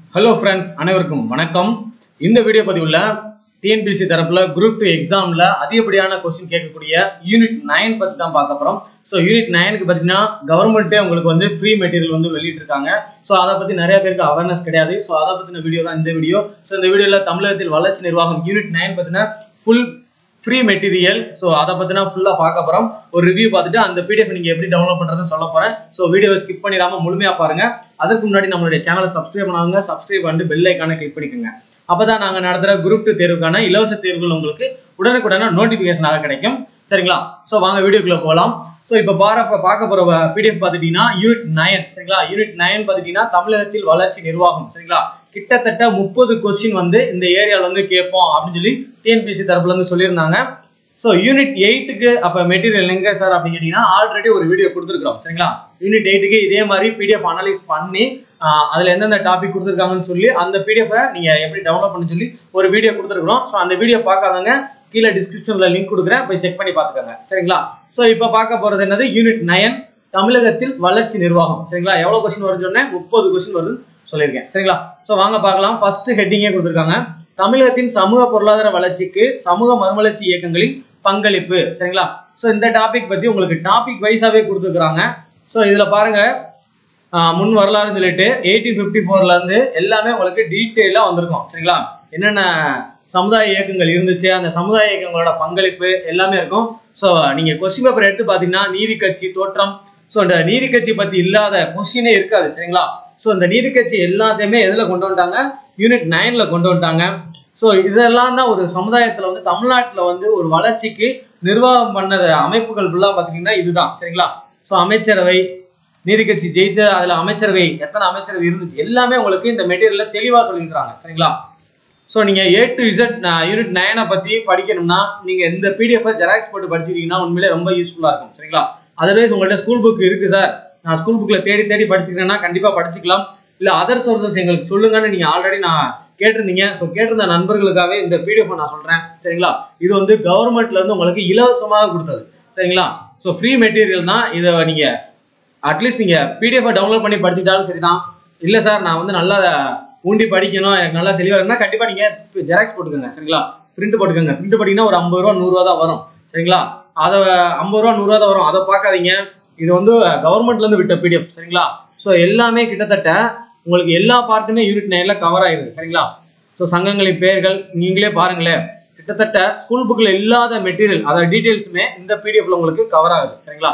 hello friends அனைவருக்கும் வணக்கம் இந்த வீடியோ பதிவுல டிஎன்பிசி தரப்புல குரூப் டூ எக்ஸாம்ல அதிகப்படியான கொஸ்டின் கேட்கக்கூடிய யூனிட் நைன் பத்தி தான் பார்க்க போறோம் ஸோ யூனிட் நைனுக்கு பார்த்தீங்கன்னா கவர்மெண்ட்டே உங்களுக்கு வந்து ஃப்ரீ மெட்டீரியல் வந்து வெளியிட்டிருக்காங்க ஸோ அதை பத்தி நிறைய பேருக்கு அவேர்னஸ் கிடையாது ஸோ அதை பத்தின வீடியோ தான் இந்த வீடியோ ஸோ இந்த வீடியோல தமிழகத்தில் வளர்ச்சி நிர்வாகம் யூனிட் நைன் பத்தின ஃபுல் ஃப்ரீ மெட்டீரியல் ஸோ அதை பற்றினா ஃபுல்லாக பார்க்க போகிறோம் ஒரு ரிவ்யூ பார்த்துட்டு அந்த பிடிஎஃப் நீங்கள் எப்படி டவுன்லோட் பண்ணுறதுன்னு சொல்ல போகிறேன் ஸோ வீடியோவை ஸ்கிப் பண்ணிடாம முழுமையாக பாருங்க அதுக்கு முன்னாடி நம்மளுடைய சேனலை சப்ஸ்கிரைப் பண்ணாங்க சப்ஸ்கிரைப் பண்ணிட்டு பெல் ஐக்கானை கிளிக் பண்ணிக்கோங்க அப்போ தான் நாங்கள் நடத்துகிற குரூப் டூ தேர்வுக்கான இலவச தேர்வுகள் உங்களுக்கு உடனுக்குடனே நோட்டிஃபிகேஷனாக கிடைக்கும் சரிங்களா ஸோ வாங்க வீடியோக்குள்ளே போகலாம் ஸோ இப்போ பாரப்ப பார்க்க போகிற பிடிஎஃப் பார்த்துட்டீங்கன்னா யூனிட் நைன் சரிங்களா யூனிட் நைன் பார்த்துட்டீங்கன்னா தமிழகத்தில் வளர்ச்சி நிர்வாகம் சரிங்களா கிட்டத்தட்ட முப்பது கொஸ்டின் வந்து இந்த ஏரியாவில் வந்து கேட்போம் அப்படின்னு சொல்லி டிஎன்பிசி தரப்புல இருந்து சொல்லியிருந்தாங்க ஸோ யூனிட் எயிட்டுக்கு அப்போ மெட்டீரியல் எங்க சார் அப்படின்னு கேட்டீங்கன்னா ஆல்ரெடி ஒரு வீடியோ கொடுத்துருக்கோம் சரிங்களா யூனிட் எயிட்டுக்கு இதே மாதிரி பிடிஎஃப் அனலைஸ் பண்ணி ஆஹ், அதுல எந்தெந்த டாபிக் கொடுத்துருக்காங்கன்னு சொல்லி அந்த பிடிஎஃப் நீங்க எப்படி டவுன்லோட் பண்ண சொல்லி ஒரு வீடியோ கொடுத்துருக்கோம் ஸோ அந்த வீடியோ பார்க்காதவங்க கீழே டிஸ்கிரிப்ஷன்ல லிங்க் கொடுக்குறேன் போய் செக் பண்ணி பார்த்துக்கோங்க சரிங்களா ஸோ இப்போ பார்க்க போறது என்னது யூனிட் நயன் தமிழகத்தில் வளர்ச்சி நிர்வாகம் சரிங்களா எவ்வளவு கொஸ்டின் வரும்னு சொன்னேன் முப்பது கொஸ்டின் வருதுன்னு சொல்லியிருக்கேன் சரிங்களா ஸோ வாங்க பார்க்கலாம் ஃபர்ஸ்ட் ஹெட்டிங்கே கொடுத்துருக்காங்க தமிழகத்தின் சமூக பொருளாதார வளர்ச்சிக்கு சமூக மறுமலர்ச்சி இயக்கங்களின் பங்களிப்பு சரிங்களா ஸோ இந்த டாபிக் பத்தி உங்களுக்கு டாபிக் வைஸாவே கொடுத்துருக்காங்க ஸோ இதுல பாருங்க ஆஹ், முன் வரலாறுன்னு சொல்லிட்டு எயிட்டீன் ஃபிஃப்டி ஃபோர்ல இருந்து எல்லாமே உங்களுக்கு டீட்டெயிலாக வந்திருக்கும் சரிங்களா என்னென்ன சமுதாய இயக்கங்கள் இருந்துச்சு அந்த சமுதாய இயக்கங்களோட பங்களிப்பு எல்லாமே இருக்கும் ஸோ நீங்க கொஸ்டின் பேப்பர் எடுத்து பார்த்தீங்கன்னா நீதி கட்சி தோற்றம் ஸோ இந்த நீதி கட்சி பத்தி இல்லாத கொஸ்டினே இருக்காது சரிங்களா ஸோ இந்த நீதி கட்சி எல்லாத்தையுமே எதுல கொண்டு வந்துட்டாங்க யூனிட் நைன்ல கொண்டு வந்துட்டாங்க ஸோ இதெல்லாம் தான் ஒரு சமுதாயத்துல வந்து தமிழ்நாட்டுல வந்து ஒரு வளர்ச்சிக்கு நிர்வாகம் பண்ணத அமைப்புகள் ஃபுல்லாக பார்த்தீங்கன்னா இதுதான் சரிங்களா ஸோ அமைச்சரவை நீதி கட்சி ஜெயிச்ச அதுல அமைச்சரவை எத்தனை அமைச்சரவை இருந்துச்சு எல்லாமே உங்களுக்கு இந்த மெட்டீரியல்ல தெளிவா சொல்லியிருக்காங்க சரிங்களா ஸோ நீங்க ஏ டு இசட் யூனிட் நைனை பத்தி படிக்கணும்னா நீங்க இந்த பிடிஎஃப் ஜெராக்ஸ் போட்டு படிச்சிருக்கீங்கன்னா உண்மையிலே ரொம்ப யூஸ்ஃபுல்லா இருக்கும் சரிங்களா அதர்வைஸ் உங்கள்ட்ட ஸ்கூல் புக் இருக்கு சார் நான் ஸ்கூல் புக்ல தேடி தேடி படிச்சுக்கிறேன்னா கண்டிப்பா படிச்சுக்கலாம் இல்ல அதர் சோர்சஸ் எங்களுக்கு சொல்லுங்கன்னு நீங்க ஆல்ரெடி நான் கேட்டிருந்தீங்க ஸோ கேட்டிருந்த நண்பர்களுக்காகவே இந்த பிடிஎஃப் நான் சொல்றேன் சரிங்களா இது வந்து கவர்மெண்ட்ல இருந்து உங்களுக்கு இலவசமாக கொடுத்தது சரிங்களா ஸோ ஃப்ரீ மெட்டீரியல் தான் இதை நீங்க அட்லீஸ்ட் நீங்க பிடிஎஃப் டவுன்லோட் பண்ணி படிச்சுட்டாலும் சரிதான் இல்ல சார் நான் வந்து நல்லா ஊண்டி படிக்கணும் எனக்கு நல்லா தெளிவா இருக்குன்னா கண்டிப்பா நீங்க ஜெராக்ஸ் போட்டுக்கோங்க சரிங்களா பிரிண்ட் போட்டுக்கோங்க பிரிண்ட் போட்டீங்கன்னா ஒரு ஐம்பது ரூபா நூறுரூவா தான் வரும் சரிங்களா அதை ஐம்பது ரூபா நூறுரூவா தான் வரும் அதை பார்க்காதீங்க இது வந்து கவர்மெண்ட்ல இருந்து விட்ட பிடிஎஃப் சரிங்களா ஸோ எல்லாமே கிட்டத்தட்ட உங்களுக்கு எல்லா பார்ட்டுமே யூனிட் நைன்ல கவர் ஆயிருது சரிங்களா ஸோ சங்கங்களின் பெயர்கள் நீங்களே பாருங்களேன் கிட்டத்தட்ட ஸ்கூல் புக்கில் இல்லாத மெட்டீரியல் அதாவது டீட்டெயில்ஸுமே இந்த பிடிஎஃப்ல உங்களுக்கு கவர் ஆகுது சரிங்களா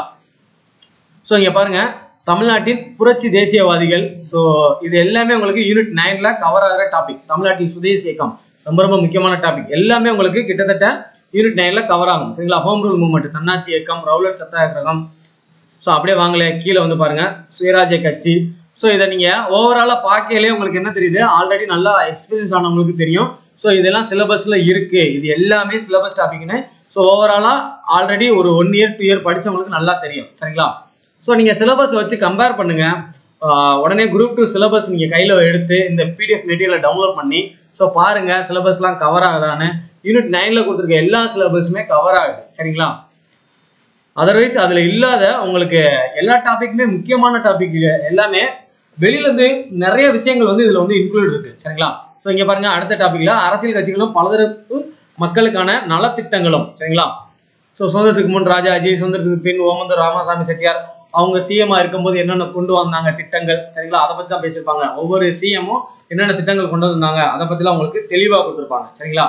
ஸோ இங்க பாருங்க தமிழ்நாட்டின் புரட்சி தேசியவாதிகள் ஸோ இது எல்லாமே உங்களுக்கு யூனிட் நைன்ல கவர் ஆகிற டாபிக் தமிழ்நாட்டின் சுதேசி இயக்கம் ரொம்ப ரொம்ப முக்கியமான டாபிக் எல்லாமே உங்களுக்கு கிட்டத்தட்ட யூனிட் நைன்ல கவர் ஆகும் சரிங்களா ஹோம் ரூல் மூவ்மெண்ட் தன்னாட்சி இயக்கம் ரவுலட் சத்தியாகிரகம் ஸோ அப்படியே வாங்கல கீழே வந்து பாருங்க சுயராஜ்ய கட்சி ஸோ இதை நீங்க ஓவராலா பார்க்கையிலே உங்களுக்கு என்ன தெரியுது ஆல்ரெடி நல்லா எக்ஸ்பீரியன்ஸ் ஆனவங்களுக்கு தெரியும் ஸோ இதெல்லாம் சிலபஸ்ல இருக்கு இது எல்லாமே சிலபஸ் டாபிக்னு ஸோ ஓவராலா ஆல்ரெடி ஒரு ஒன் இயர் டூ இயர் படிச்சவங்களுக்கு நல்லா தெரியும் சரிங்களா ஸோ நீங்க சிலபஸ் வச்சு கம்பேர் பண்ணுங்க ஆஹ் உடனே குரூப் டூ சிலபஸ் நீங்க கையில எடுத்து இந்த பிடிஎஃப் மெட்டீரியலை டவுன்லோட் பண்ணி ஸோ பாருங்க சிலபஸ்லாம் கவர் ஆகுதான்னு யூனிட் நைன்ல கொடுத்துருக்க எல்லா சிலபஸுமே கவர் ஆகுது சரிங்களா அதர்வைஸ் அதுல இல்லாத உங்களுக்கு எல்லா டாபிக்குமே முக்கியமான டாபிக் எல்லாமே வெளியில இருந்து நிறைய விஷயங்கள் வந்து இதுல வந்து இன்க்ளூட் இருக்கு சரிங்களா ஸோ இங்க பாருங்க அடுத்த டாபிக்ல அரசியல் கட்சிகளும் பலதரப்பு மக்களுக்கான நலத்திட்டங்களும் சரிங்களா ஸோ சுதந்திரத்துக்கு முன் ராஜாஜி சுதந்திரத்துக்கு பின் ஓமந்தூர் ராமசாமி செட்டியார் அவங்க சிஎம்ஆ இருக்கும்போது என்னென்ன கொண்டு வந்தாங்க திட்டங்கள் சரிங்களா அதை பத்தி தான் பேசியிருப்பாங்க ஒவ்வொரு சிஎம்மும் என்னென்ன திட்டங்கள் கொண்டு வந்தாங்க அதை பத்திலாம் உங்களுக்கு தெளிவா கொடுத்துருப்பாங்க சரிங்களா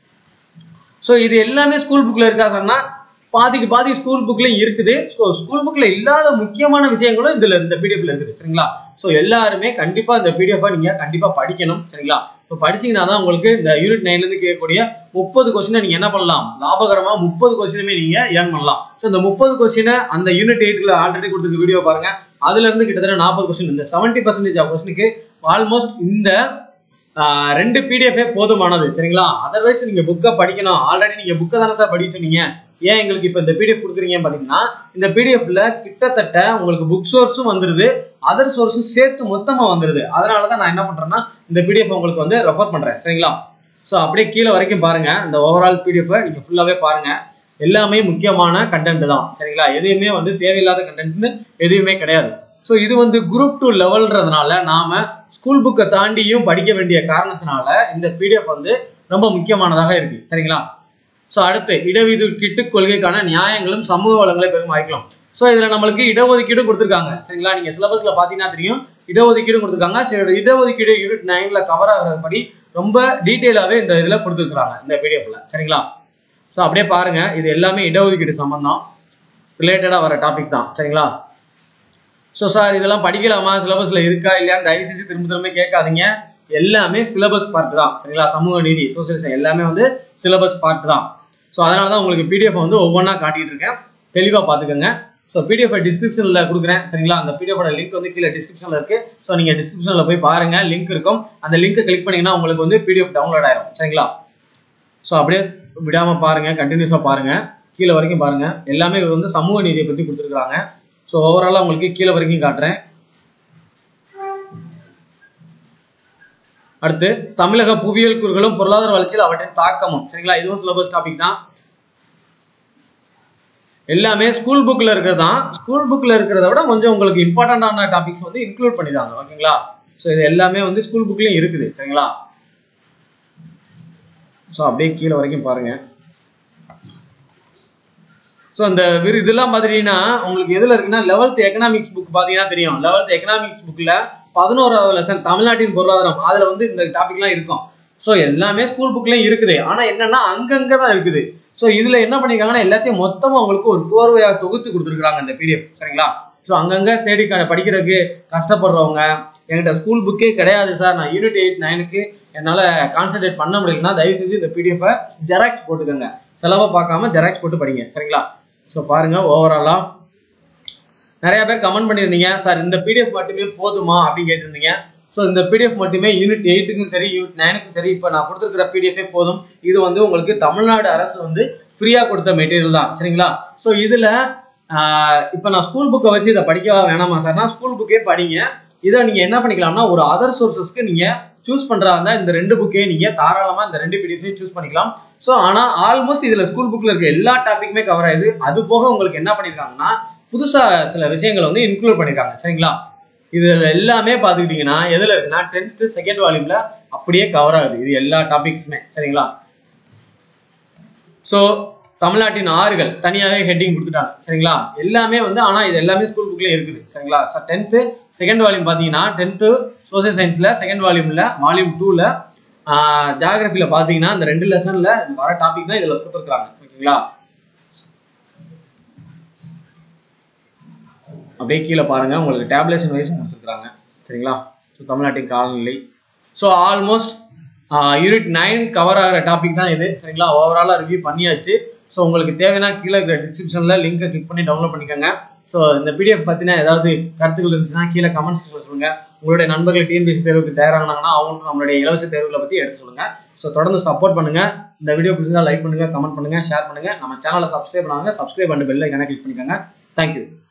ஸோ இது எல்லாமே ஸ்கூல் புக்ல இருக்கா சொன்னா பாதிக்கு பாதி ஸ்கூல் புக்லயும் இருக்குது ஸ்கூல் புக்ல இல்லாத முக்கியமான விஷயங்களும் இதுல இந்த பிடிஎஃப்ல இருக்குது சரிங்களா ஸோ எல்லாருமே கண்டிப்பா இந்த பிடிஎஃப் நீங்க கண்டிப்பா படிக்கணும் சரிங்களா இப்போ படிச்சீங்கன்னா தான் உங்களுக்கு இந்த யூனிட் நைன்ல இருந்து கேட்கக்கூடிய முப்பது கொஸ்டினை நீங்க என்ன பண்ணலாம் லாபகரமா முப்பது கொஸ்டினுமே நீங்க ஏர்ன் பண்ணலாம் ஸோ இந்த முப்பது கொஸ்டினை அந்த யூனிட் எயிட்ல ஆல்ரெடி கொடுத்துருக்க வீடியோ பாருங்க அதுல இருந்து கிட்டத்தட்ட நாற்பது கொஸ்டின் இந்த செவன்டி பர்சன்டேஜ் ஆஃப் கொஸ்டினுக்கு ஆல்மோஸ்ட் இந்த ஆஹ் ரெண்டு பிடிஎஃபே போதுமானது சரிங்களா அதர்வைஸ் நீங்க புக்கை படிக்கணும் ஆல்ரெடி நீங்க புக்கை தானே சார் படிக்க சொன்னீங்க ஏன் எங்களுக்கு இப்போ இந்த பிடிஎஃப் கொடுக்குறீங்க பாத்தீங்கன்னா இந்த பிடிஎஃப்ல கிட்டத்தட்ட உங்களுக்கு புக் சோர்ஸும் வந்துருது அதர் சோர்ஸும் சேர்த்து மொத்தமா வந்துருது அதனால தான் நான் என்ன பண்றேன்னா இந்த பிடிஎஃப் உங்களுக்கு வந்து ரெஃபர் பண்றேன் சரிங்களா ஸோ அப்படியே கீழே வரைக்கும் பாருங்க இந்த ஓவரால் பிடிஎஃப் நீங்க ஃபுல்லாவே பாருங்க எல்லாமே முக்கியமான கண்டென்ட் தான் சரிங்களா எதுவுமே வந்து தேவையில்லாத கண்டென்ட்னு எதுவுமே கிடையாது ஸோ இது வந்து குரூப் டூ லெவல்ன்றதுனால நாம ஸ்கூல் புக்கை தாண்டியும் படிக்க வேண்டிய காரணத்தினால இந்த பிடிஎஃப் வந்து ரொம்ப முக்கியமானதாக இருக்கு சரிங்களா ஸோ அடுத்து இடஒதுக்கீட்டு கொள்கைக்கான நியாயங்களும் சமூக வளங்களை பெரும் வாய்க்கலாம் ஸோ இதில் நம்மளுக்கு இடஒதுக்கீடு கொடுத்துருக்காங்க சரிங்களா நீங்கள் சிலபஸில் பார்த்தீங்கன்னா தெரியும் இடஒதுக்கீடு கொடுத்துருக்காங்க சரி இடஒதுக்கீடு யூனிட் நைனில் கவர் ஆகிறபடி ரொம்ப டீட்டெயிலாகவே இந்த இதில் கொடுத்துருக்குறாங்க இந்த பிடிஎஃப்ல சரிங்களா ஸோ அப்படியே பாருங்க இது எல்லாமே இடஒதுக்கீடு சம்பந்தம் ரிலேட்டடாக வர டாபிக் தான் சரிங்களா ஸோ சார் இதெல்லாம் படிக்கலாமா சிலபஸில் இருக்கா இல்லையான்னு தயவு செஞ்சு திரும்ப திரும்ப கேட்காதீங்க எல்லாமே சிலபஸ் பார்ட் தான் சரிங்களா சமூக நீதி சோசியலிசம் எல்லாமே வந்து சிலபஸ் பார்ட் தான் ஸோ அதனால தான் உங்களுக்கு பிடிஎஃப் வந்து ஒவ்வொன்றா காட்டிட்டு இருக்கேன் தெளிவாக பார்த்துக்கோங்க ஸோ பிடிஎஃப் டிஸ்கிரிப்ஷனில் கொடுக்குறேன் சரிங்களா அந்த பிடிஎஃபோட லிங்க் வந்து கீழே டிஸ்கிரிப்ஷனில் இருக்கு ஸோ நீங்கள் டிஸ்கிரிப்ஷனில் போய் பாருங்க லிங்க் இருக்கும் அந்த லிங்க்கை கிளிக் பண்ணீங்கன்னா உங்களுக்கு வந்து பிடிஎஃப் டவுன்லோட் ஆயிரும் சரிங்களா ஸோ அப்படியே விடாமல் பாருங்க கண்டினியூஸாக பாருங்க கீழே வரைக்கும் பாருங்க எல்லாமே இது வந்து சமூக நீதியை பற்றி கொடுத்துருக்காங்க ஸோ ஓவராலாக உங்களுக்கு கீழே வரைக்கும் காட்டுறேன் அடுத்து தமிழக புவியியல் கூறுகளும் பொருளாதார வளர்ச்சியில் அவற்றின் தாக்கமும் சரிங்களா இதுவும் சிலபஸ் டாபிக் தான் எல்லாமே ஸ்கூல் புக்கில் இருக்கிறது தான் ஸ்கூல் புக்கில் இருக்கிறத விட கொஞ்சம் உங்களுக்கு இம்பார்ட்டண்டான டாபிக்ஸ் வந்து இன்க்ளூட் பண்ணிடுறாங்க ஓகேங்களா ஸோ இது எல்லாமே வந்து ஸ்கூல் புக்லேயும் இருக்குது சரிங்களா ஸோ அப்படியே கீழே வரைக்கும் பாருங்க ஸோ அந்த விரு இதெல்லாம் பார்த்தீங்கன்னா உங்களுக்கு எதில் இருக்குன்னா லெவல்த் எக்கனாமிக்ஸ் புக் பார்த்தீங்கன்னா தெரியும் லெவல்த் எக்கனாமிக்ஸ் புக்கில் பதினோராவது லெசன் தமிழ்நாட்டின் பொருளாதாரம் அதில் வந்து இந்த டாபிக்லாம் இருக்கும் ஸோ எல்லாமே ஸ்கூல் புக்லேயும் இருக்குது ஆனால் என்னன்னா அங்கங்கே தான் இருக்குது ஸோ இதில் என்ன பண்ணியிருக்காங்கன்னா எல்லாத்தையும் மொத்தமாக உங்களுக்கு ஒரு கோர்வையாக தொகுத்து கொடுத்துருக்காங்க இந்த பிடிஎஃப் சரிங்களா ஸோ அங்கங்கே தேடி க- படிக்கிறதுக்கு கஷ்டப்படுறவங்க என்கிட்ட ஸ்கூல் புக்கே கிடையாது சார் நான் யூனிட் எயிட் நைனுக்கு என்னால் கான்சென்ட்ரேட் பண்ண முடியலன்னா தயவு செஞ்சு இந்த பிடிஎஃபை ஜெராக்ஸ் போட்டுக்கோங்க செலவை பார்க்காம ஜெராக்ஸ் போட்டு படிங்க சரிங்களா ஸோ பாருங்க ஓவராலாக நிறைய பேர் கமெண்ட் பண்ணியிருந்தீங்க சார் இந்த பிடிஎஃப் மட்டுமே போதுமா அப்படின்னு கேட்டிருந்தீங்க ஸோ இந்த பிடிஎஃப் மட்டுமே யூனிட் எயிட்டுக்கும் சரி யூனிட் நைனுக்கும் சரி இப்போ நான் கொடுத்துருக்கிற பிடிஎஃபே போதும் இது வந்து உங்களுக்கு தமிழ்நாடு அரசு வந்து ஃப்ரீயாக கொடுத்த மெட்டீரியல் தான் சரிங்களா ஸோ இதில் இப்போ நான் ஸ்கூல் புக்கை வச்சு இதை படிக்கவா வேணாமா சார்னா ஸ்கூல் புக்கே படிங்க இதை நீங்கள் என்ன பண்ணிக்கலாம்னா ஒரு அதர் சோர்சஸ்க்கு நீங்கள் சூஸ் பண்ணுறா இருந்தால் இந்த ரெண்டு புக்கே நீங்கள் தாராளமாக இந்த ரெண்டு பிடிஎஃபையும் சூஸ் பண்ணிக்கலாம் ஸோ ஆனால் ஆல்மோஸ்ட் இதில் ஸ்கூல் புக்கில் இருக்க எல்லா டாப்பிக்குமே கவர் ஆகுது அது போக உங்களுக்கு என்ன பண்ணியிருக்காங்கன்னா புதுசாக சில விஷயங்களை வந்து இன்க்ளூட் பண்ணியிருக்காங்க சரிங்களா இதுல எல்லாமே பார்த்துக்கிட்டிங்கன்னா எதில் இருக்குன்னா டென்த்து செகண்ட் வால்யூமில் அப்படியே கவர் ஆகுது இது எல்லா டாபிக்ஸுமே சரிங்களா ஸோ தமிழ்நாட்டின் ஆறுகள் தனியாகவே ஹெட்டிங் கொடுத்துட்டாங்க சரிங்களா எல்லாமே வந்து ஆனால் இது எல்லாமே ஸ்கூல் புக்லேயே இருக்குது சரிங்களா ஸோ டென்த்து செகண்ட் வால்யூம் பார்த்தீங்கன்னா டென்த்து சோசியல் சயின்ஸில் செகண்ட் வால்யூமில் வால்யூம் டூவில் ஜாகிரபியில் பார்த்தீங்கன்னா இந்த ரெண்டு லெசனில் வர டாபிக் தான் இதில் கொடுத்துருக்காங்க ஓகேங்களா அப்படியே கீழே பாருங்க உங்களுக்கு டேப்லேஷன் வைஸும் கொடுத்துருக்காங்க சரிங்களா ஸோ தமிழ்நாட்டின் காலநிலை so almost unit nine cover ஆகிற டாபிக் தான் இது சரிங்களா ஓவராலாக ரிவ்யூ பண்ணியாச்சு ஸோ உங்களுக்கு தேவைன்னா கீழே இருக்கிற டிஸ்கிரிப்ஷனில் லிங்கை கிளிக் பண்ணி டவுன்லோட் பண்ணிக்கோங்க ஸோ இந்த பிடிஎஃப் பற்றின ஏதாவது கருத்துக்கள் இருந்துச்சுன்னா கீழே கமெண்ட் செக்ஷனில் சொல்லுங்கள் உங்களுடைய நண்பர்கள் டிஎன்பிசி தேர்வுக்கு தயாரானாங்கன்னா அவங்களுக்கு நம்மளுடைய இலவச தேர்வுகளை பற்றி எடுத்து சொல்லுங்கள் ஸோ தொடர்ந்து சப்போர்ட் பண்ணுங்கள் இந்த வீடியோ பிடிச்சிருந்தா லைக் பண்ணுங்கள் கமெண்ட் பண்ணுங்கள் ஷேர் பண்ணுங்கள் நம்ம சேனலை சப்ஸ்கிரைப் பண்ணாங்க சப்ஸ்கிரைப் பண்ணி பெல்லை கிளிக் பண்ணிக்கோங்க தேங்க்யூ